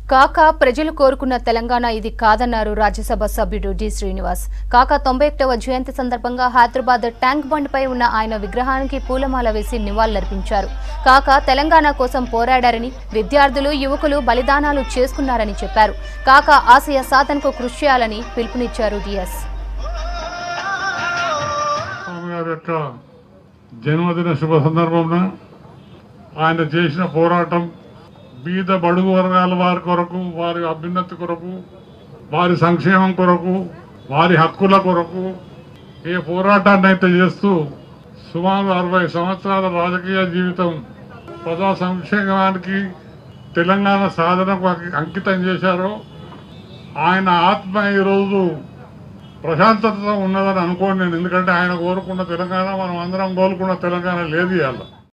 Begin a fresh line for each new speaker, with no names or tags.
కాక ప్రజలు కోరుకున్న తెలంగాణ ఇది కాదన్నారు రాజ్యసభ సభ్యుడు డి శ్రీనివాస్ కాక తొంభై ఒకటవ జయంతి సందర్భంగా హైదరాబాద్ ట్యాంక్ బండ్పై ఉన్న ఆయన విగ్రహానికి పూలమాల వేసి నివాళులర్పించారు కాక తెలంగాణ కోసం పోరాడారని విద్యార్థులు యువకులు బలిదానాలు చేసుకున్నారని చెప్పారు కాక ఆశయ సాధనకు కృషి చేయాలని పిలుపునిచ్చారు డిఎస్
స్వామి గారి యొక్క జన్మదిన శుభ సందర్భంలో ఆయన చేసిన పోరాటం బీద బడుగు వర్గాల వారి కొరకు వారి అభ్యున్నతి కొరకు వారి సంక్షేమం కొరకు వారి హక్కుల కొరకు ఏ పోరాటాన్ని అయితే చేస్తూ సుమారు అరవై సంవత్సరాల రాజకీయ జీవితం ప్రజా సంక్షేమానికి తెలంగాణ సాధనకు అంకి- అంకితం చేశారో ఆయన ఆత్మ ఈరోజు ప్రశాంతత ఉన్నదని అనుకోండి నేను ఎందుకంటే ఆయన కోరుకున్న తెలంగాణ మనం అందరం కోరుకున్న తెలంగాణ లేదు ఇవాళ